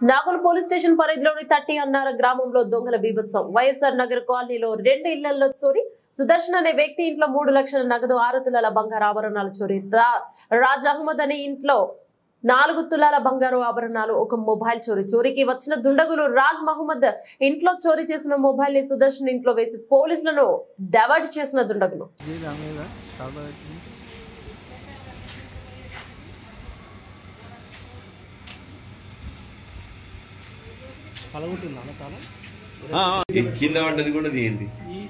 Nagole police station పరిధిలోని తట్టి అన్నార గ్రామంలో దొంగల బీభత్సం వైఎస్ఆర్ నగర్ కాలనీలో రెండు ఇళ్లలో చోరీ సుదర్శన్ అనే వ్యక్తి ఇంట్లో మూడు లక్షల నగదు ఆరు తులాల బంగారు ఆభరణాలు చోరీ దా- రాజ్ అహ్మద్ అనే ఇంట్లో నాలుగు తులాల బంగారు ఆభరణాలు ఒక మొబైల్ చోరీ చోరీకి వచ్చిన దుండగులు రాజ్ మహమ్మద్ ఇంట్లో చోరీ చేసిన మొబైల్ ని సుదర్శన్ ఇంట్లో వేసి పోలీసులను డైవర్ట్ చేసిన దుండగులు जी रामेगा साबा పలగొట్టిందా తాను ఈ కింద పడ్డది కూడా తీయండి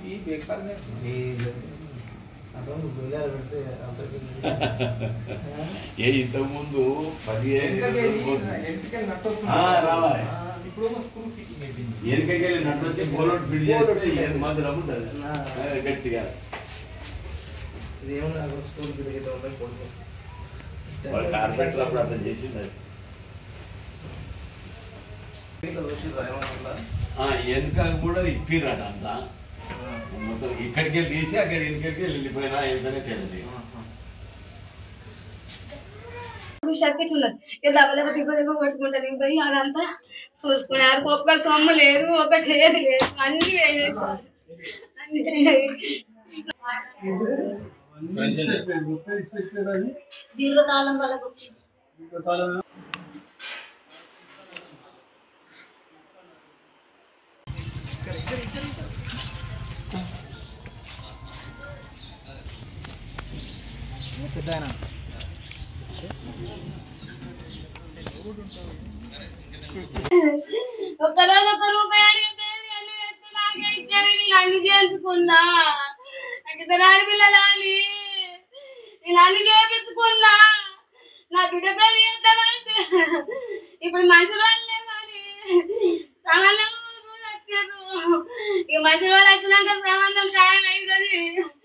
ఏ ఇంతకు ముందు పదిహేను రోజులు పోతుంది. ఆ, రావాలి ఎనకకెళ్ళి నట్టు వచ్చి పోలోట్ ఫిట్ చేస్తే ఏం మాత్రం ఉంటుంది ఆ, గట్టిగా వాళ్ళు కార్పెంటర్ అప్పుడు అర్థం చేసింది అది ఆ, వెనక కూడా ఇప్పిరాట అంతా మొత్తం ఇక్కడికి వెళ్ళి తీసి అక్కడ వెనకకి వెళ్ళి వెళ్ళిపోయినా ఏం సంగతి తెలియదు షర్కెట్ ఉన్నది ఇక దెబ్బ దిబ్బ దిబ్బ కొట్టుకుంటాను ఇంక పోయి అదంతా చూసుకున్నారు ఒక్క సొమ్ము లేదు ఒకటి ఏది లేదు అన్ని వేయలేదు సార్ అన్ని వేయలేదు. దీర్ఘకాలం వల్ల పెద్ద ఆయన ఒక్కరోజు ఒక్క రూపాయి అడిగితే అన్ని తెచ్చి నాకే ఇచ్చారు నేను అన్ని చేసుకున్నా నాకు ఇద్దరు ఆడపిల్లలు అని నేను అన్ని చేపించుకున్నా నా బిడ్డ పేరు చేద్దామంటే ఇప్పుడు మంచి రోజులు లేవని సంబంధం కూడా వచ్చారు ఇక మంచి రోజులు వచ్చినాక సంబంధం ఖాయం అవుతుంది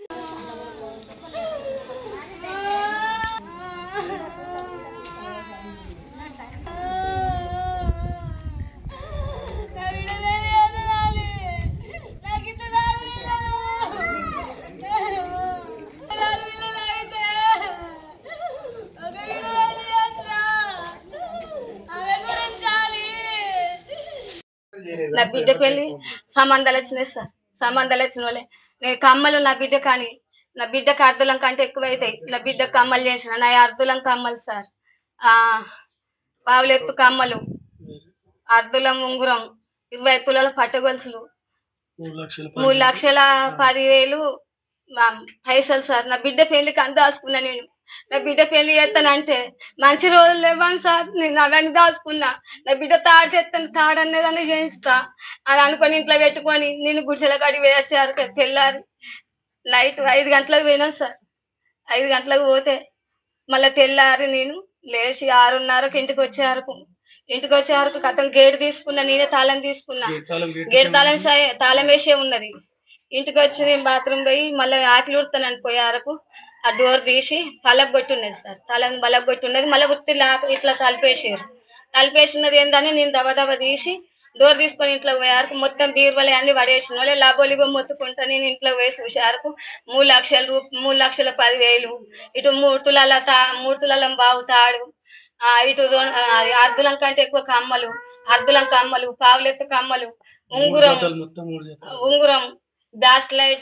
నా బిడ్డ పెళ్లి సంబంధాలు వచ్చినాయి సార్ సంబంధాలు వచ్చిన వాళ్ళే నేను కమ్మలు నా బిడ్డ కానీ నా బిడ్డకు అర్ధులం కంటే ఎక్కువ అవుతాయి నా బిడ్డ కమ్మలు చేసిన నా అర్ధులం కమ్మలు సార్ ఆ పావులెత్తు కమ్మలు అర్ధులం ఉంగురం ఇరవై తులాల పట్టగొలుసులు మూడు లక్షలు మూడు లక్షల పదివేలు మా పైసలు సార్ నా బిడ్డ పెళ్లికి అంత దాచుకున్నా నేను నా బిడ్డ పెళ్లి చేస్తానంటే మంచి రోజులు లేవని సార్ నేను అవన్నీ దాచుకున్నా నా బిడ్డ తాడు చేస్తాను తాడు అనేదాన్ని చేయిస్తా అని అనుకొని ఇంట్లో పెట్టుకొని నేను గుడిసెల కాడికి వేయచ్చారు తెల్లారి నైట్ ఐదు గంటలకు పోయినా సార్ ఐదు గంటలకు పోతే మళ్ళీ తెల్లారి నేను లేచి ఆరున్నరకు ఇంటికి వచ్చే వరకు ఇంటికి వచ్చే వరకు కథం గేటు తీసుకున్నా నేనే తాళం తీసుకున్నా తాళం గేట్ గేట్ తాళం సై- తాళం వేసే ఉన్నది ఇంటికి వచ్చి నేను బాత్రూమ్ పోయి మళ్ళీ ఆకలి ఉడతానని పోయే వరకు ఆ డోర్ తీసి పలక కొట్టి ఉన్నది సార్ తాళం బలక కొట్టి ఉన్నది మళ్ళీ ఉత్తి లాక్ ఇట్లా తలిపేసారు తలిపేసి ఉన్నది ఏందని నేను దబ దబ తీసి డోర్ తీసుకొని ఇంట్లో పోయే వరకు మొత్తం బీరువలే అన్ని పడేసిన వాళ్ళే లాబోలిబో మొత్తుకుంటా నేను ఇంట్లో పోయి చూసే వరకు మూడు లక్షల రూప మూడు లక్షల పదివేలు ఇటు మూడు తులాల తా మూడు తులాల బావు తాడు ఆ, ఇటు రొ- ఆ, అర్ధులం కంటే ఎక్కువ కమ్మలు అర్ధులం కమ్మలు పావులెత్తు కమ్మలు ఉంగురం జతలు మొత్తం మూడు జతలు ఉంగురం బ్యాస్ లైట్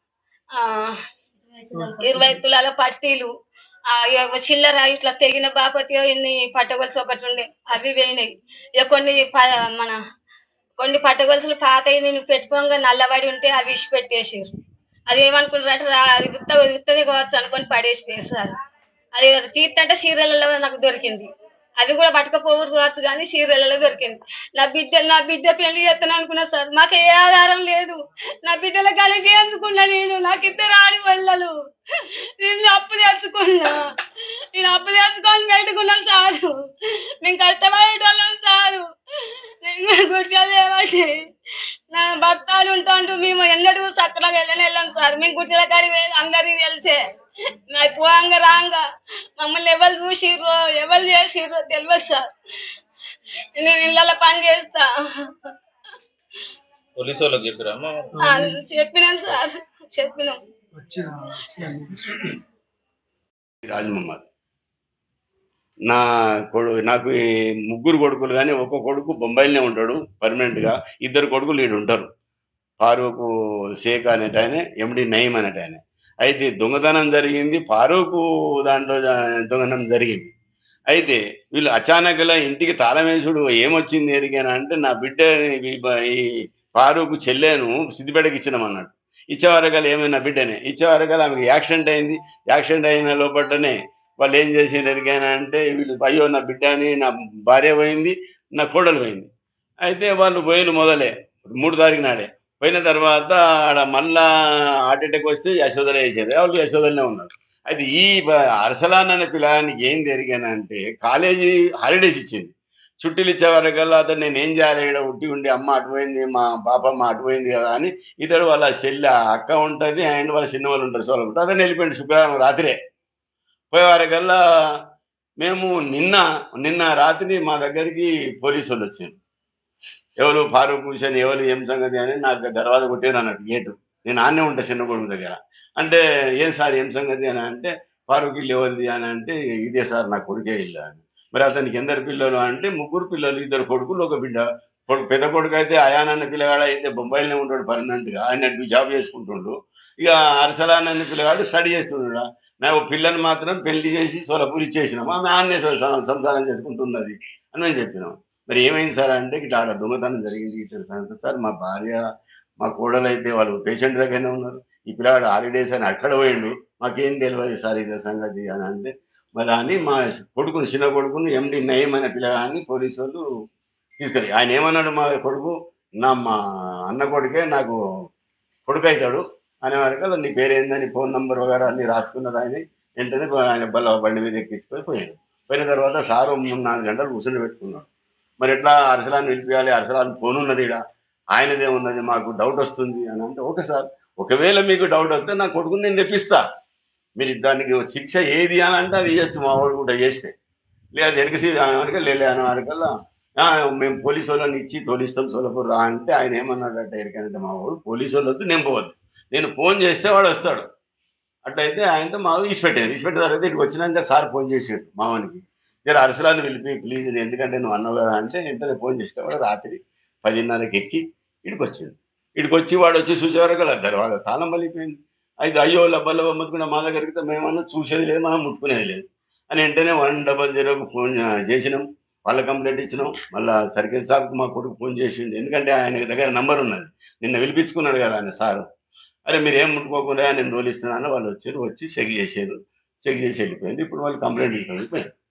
ఇరవై తులాల పట్టీలు ఆ, ఇక చిల్లర ఇట్లా తెగిన బాపతి ఇన్ని పట్టగొలుసు ఒకటి ఉండే అవి పోయినాయి ఇక కొన్ని ప- మన కొన్ని పట్టగొలుసులు పాతవి నేను పెట్టుకోగా నల్లబడి ఉంటే అవి ఇసి పెట్టేసారు అది ఏమనుకుంటారంటే రా అది గుత్త గుత్తది కావచ్చు అనుకొని పడేసి పేసారు అది తీర్థంటే చీరలలో నాకు దొరికింది అవి కూడా పట్టుకపోవచ్చు కావచ్చు కానీ చీరలలో దొరికింది నా బిడ్డ నా బిడ్డ పెళ్లి చేస్తాను అనుకున్నా సార్ మాకు ఏ ఆధారం లేదు నా బిడ్డల కలిసి చేయించుకున్నా నేను నాకు ఇద్దరు ఆడి పిల్లలు నేను అప్పు తెచ్చుకున్నా నేను అప్పు తెచ్చుకొని పెట్టుకున్నా సారు మేము కష్టపడేటోళ్ళం సారు నేను గుడిచాలు ఏమంటే నా భర్తలు ఉంటాంటూ మేము ఎన్నడూ సక్కగా వెళ్ళని వెళ్ళాం సార్ మేము గుడిచల కాడి అందరికీ తెలిసే నా పోంగా రాంగా మమ్మల్ని ఎవరు చూసిర్రో ఎవరు చేసిర్రో తెలియదు సార్ నేను ఇళ్ళ పని చేస్తా పోలీసు వాళ్ళకి చెప్పిరమ్మా ఆ, చెప్పినాం సార్ చెప్పినాం వచ్చిన వచ్చిన రాజమహమ్మద్ నా కొడు నాకు ఈ ముగ్గురు కొడుకులు కానీ ఒక్క కొడుకు బొంబాయిలోనే ఉంటాడు పర్మనెంట్ గా ఇద్దరు కొడుకులు ఈడు ఉంటారు ఫారూకు షేక్ అనేట ఆయన ఎండి నయీం అనేట ఆయన అయితే దొంగతనం జరిగింది ఫారూకు దాంట్లో జ- దొంగతనం జరిగింది అయితే వీళ్ళు అచానకలా ఇంటికి తాళమేసుడు ఏమొచ్చింది ఎరిగాను అంటే నా బిడ్డ ఈ బ- ఈ ఫారూకు చెల్లెను సిద్దిపేటకి ఇచ్చినామన్నాడు ఇచ్చేవారకాలు ఏమైనా బిడ్డనే ఇచ్చేవారకాలు ఆమెకి యాక్సిడెంట్ అయింది యాక్సిడెంట్ అయిన లోపలనే వాళ్ళు ఏం చేసిండ్రు ఎరిగానా అంటే వీళ్ళు అయ్యో నా బిడ్డ అని నా భార్య పోయింది నా కోడలు పోయింది అయితే వాళ్ళు పోయిన మొదలే మూడు తారీఖు నాడే పోయిన తర్వాత ఆడ మళ్ళా హార్ట్ అటాక్ వస్తే యశోదలే వేసారు వాళ్ళు యశోదలనే ఉన్నారు అయితే ఈ బ- అరసలాన్ అనే పిల్లగానికి ఏం జరిగానంటే కాలేజీ హాలిడేస్ ఇచ్చింది చుట్టీలు ఇచ్చే వరకల్లా అతను నేను ఏం చేయాలి ఇక్కడ ఉట్టి ఉండి అమ్మ అటుపోయింది మా పాపమ్మ అటుపోయింది కదా అని ఇతడు వాళ్ళ చెల్లి అక్క ఉంటుంది అండ్ వాళ్ళ చిన్న వాళ్ళు ఉంటారు సోలం ఉంటారు అతను వెళ్ళిపోయింది శుక్రవారం రాత్రే పోయేవారికల్లా మేము నిన్న నిన్న రాత్రి మా దగ్గరికి పోలీసు వాళ్ళు వచ్చారు ఎవరు ఫారూక్ హుసేన్ ఎవరు ఏం సంగతి అని నాకు దర్వాజా కొట్టారు అన్నట్టు గేటు నేను ఆన్నే ఉంటా చిన్న కొడుకు దగ్గర అంటే ఏం సార్ ఏం సంగతి అని అంటే ఫారూక్ ఇల్లు ఎవరిది అని అంటే ఇదే సార్ నా కొడుకే ఇల్లు అని మరి అతనికి ఎందరు పిల్లలు అంటే ముగ్గురు పిల్లలు ఇద్దరు కొడుకులు ఒక బిడ్డ కొడుకు పెద్ద కొడుకు అయితే అయాన్ అన్న పిల్లగాడు అయితే బొంబాయిలోనే ఉంటాడు పర్మనెంట్ గా ఆయన జాబ్ చేసుకుంటుండు ఇక అరసలాన్ అన్న పిల్లగాడు స్టడీ చేస్తున్నాడు నా ఒక పిల్లని మాత్రం పెళ్లి చేసి సొలపూరి ఇచ్చేసినాం ఆమె ఆన్నే సం- సం- సంసారం చేసుకుంటున్నది అని మేము చెప్పినాం మరి ఏమైంది సార్ అంటే ఇట్లా ఆడ దొంగతనం జరిగింది ఇట్లా సార్ సార్ మా భార్య మా కోడలు అయితే వాళ్ళు పేషెంట్ దగ్గరనే ఉన్నారు ఈ పిల్లగాడు హాలిడేస్ అని అక్కడ పోయిండు మాకేం తెలియదు సార్ ఇదే సంగతి అని అంటే మరి అని మా కొడుకుని చిన్న కొడుకుని ఎండి నయం అనే పిల్లగాన్ని పోలీసు వాళ్ళు తీసుకెళ్ళి ఆయన ఏమన్నాడు మా కొడుకు నా మా అన్న కొడుకే నాకు కొడుకు అవుతాడు అనే వరకు నీ పేరేందని ఫోన్ నంబర్ వగేరా అన్ని రాసుకున్నారు ఆయన వెంటనే ఆయన బల్ల బండి మీద ఎక్కించుకొని పోయారు పోయిన తర్వాత సారు మూడు నాలుగు గంటలు కూర్చొని పెట్టుకున్నాడు మరి ఎట్లా అరసలాన్ని పిలిపియాలి అరసలాన్ని ఫోన్ ఉన్నది ఈడ ఆయనదే ఉన్నది మాకు డౌట్ వస్తుంది అని అంటే ఓకే సార్ ఒకవేళ మీకు డౌట్ వస్తే నా కొడుకుని నేను తెప్పిస్తా మీరు దానికి శిక్ష ఏది అని అంటే అది ఇవ్వచ్చు మా వాడు కూడా చేస్తే లేదా వెనకసి వరకు లేలే అనే వరకల్లా "ఆ, మేము పోలీసు వాళ్ళని ఇచ్చి తోలిస్తాం సోలపూర్ రా అంటే ఆయన ఏమన్నాడంటే ఎరికనంటే మా వాడు పోలీసు వాళ్ళు వద్దు నేను పోవద్దు నేను ఫోన్ చేస్తే వాడు వస్తాడు అట్లయితే ఆయనతో మా తీసి పెట్టాను తీసి పెట్టిన తర్వాత ఇక్కడికి వచ్చినాక సార్ ఫోన్ చేసాడు మావానికి జర అరసలాన్ని పిలిపి ప్లీజ్ ఎందుకంటే నువ్వు అన్నావు కదా అంటే వెంటనే ఫోన్ చేస్తే వాడు రాత్రి పదిన్నరకి ఎక్కి ఇడికి వచ్చింది ఇడికి వచ్చి వాడు వచ్చి చూసే వరకు అలా తర్వాత తాళం పలిపోయింది అయితే అయ్యో లబ్బల్లో ముట్టుకున్న మా దగ్గరికి మేమన్నా చూసేది లేదు మనం ముట్టుకునేది లేదు అని వెంటనే వన్ డబల్ జీరోకి ఫోన్ చేసినాం వాళ్ళ కంప్లైంట్ ఇచ్చినాం మళ్ళా సర్కిల్ సార్కి మా కొడుకు ఫోన్ చేసిండు ఎందుకంటే ఆయన దగ్గర నంబర్ ఉన్నది నిన్న పిలిపించుకున్నాడు కదా ఆయన సారు అరే మీరు ఏం ముట్టుకోకుండా నేను తోలిస్తున్నాను వాళ్ళు వచ్చారు వచ్చి చెక్ చేశారు చెక్ చేసి వెళ్ళిపోయింది ఇప్పుడు వాళ్ళు కంప్లైంట్ ఇచ్చి వెళ్ళిపోయారు